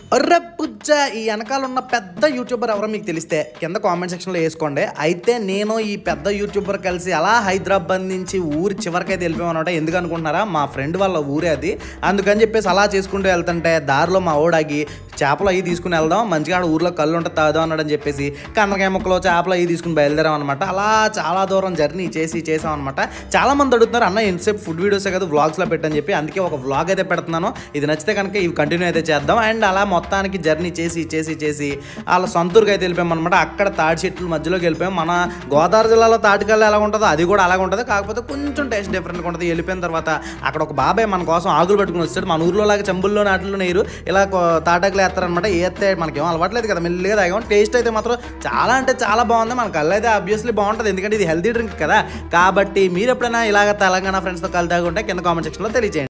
array పుజ్జ ఈ వెనకాల ఉన్న పెద్ద యూట్యూబర్ ఎవరో మీకు తెలిస్తే కింద కామెంట్ సెక్షన్లో వేసుకోండి అయితే నేను ఈ పెద్ద యూట్యూబర్ కలిసి అలా హైదరాబాద్ నుంచి ఊరి చివరికైతే వెళ్ళిపోయామన్నమాట ఎందుకు అనుకుంటున్నారా మా ఫ్రెండ్ వాళ్ళ ఊరే అది అందుకని చెప్పేసి అలా చేసుకుంటూ వెళ్తుంటే దారిలో మా ఓడాగి చేపలు అవి తీసుకుని వెళ్దాం మంచిగా ఆడ ఊర్లో కళ్ళు ఉంటే తాగుదాం అన్నాడని చెప్పేసి కన్నకాయ ముక్కలు చేపలు అవి తీసుకుని బయలుదేరాం అనమాట అలా చాలా దూరం జర్నీ చేసి చేసాం అనమాట చాలా మంది అడుగుతున్నారు అన్న ఎంతసేపు ఫుడ్ వీడియోసే కదా వ్లాగ్స్లో పెట్టని చెప్పి అందుకే ఒక వ్లాగ్ అయితే పెడుతున్నాను ఇది నచ్చితే కనుక ఇవి కంటిన్యూ అయితే చేద్దాం అండ్ అలా మొత్తానికి జర్నీ చేసి చేసి చేసి వాళ్ళ సొంతూరుకి అయితే వెళ్ళిపోయాం అనమాట అక్కడ తాడి చెట్లు మధ్యలోకి వెళ్ళిపోయాం మన గోదావరి జిల్లాలో తాటికల్లు ఎలా ఉంటుందో అది కూడా అలాగే ఉంటుంది కాకపోతే కొంచెం టేస్ట్ డిఫరెంట్గా ఉంటుంది వెళ్ళిపోయిన తర్వాత అక్కడ ఒక బాబాయ్ మన కోసం ఆకులు పట్టుకుని వస్తాడు మన ఊర్లో లాగా చెంబుల్లో నాటిలో నీరు ఇలా కో- తాటాకులు వేస్తారనమాట వేస్తే మనకేం అలవాట్లేదు కదా మెల్లిగా తాగాం టేస్ట్ అయితే మాత్రం చాలా అంటే చాలా బాగుంది మన కళ్ళు అయితే ఆబ్వియస్లీ బాగుంటుంది ఎందుకంటే ఇది హెల్తీ డ్రింక్ కదా కాబట్టి మీరు ఎప్పుడైనా ఇలాగ తెలంగాణ ఫ్రెండ్స్తో కలిసి తాగుంటే కింద కామెంట్ సెక్షన్లో తెలియజేయండి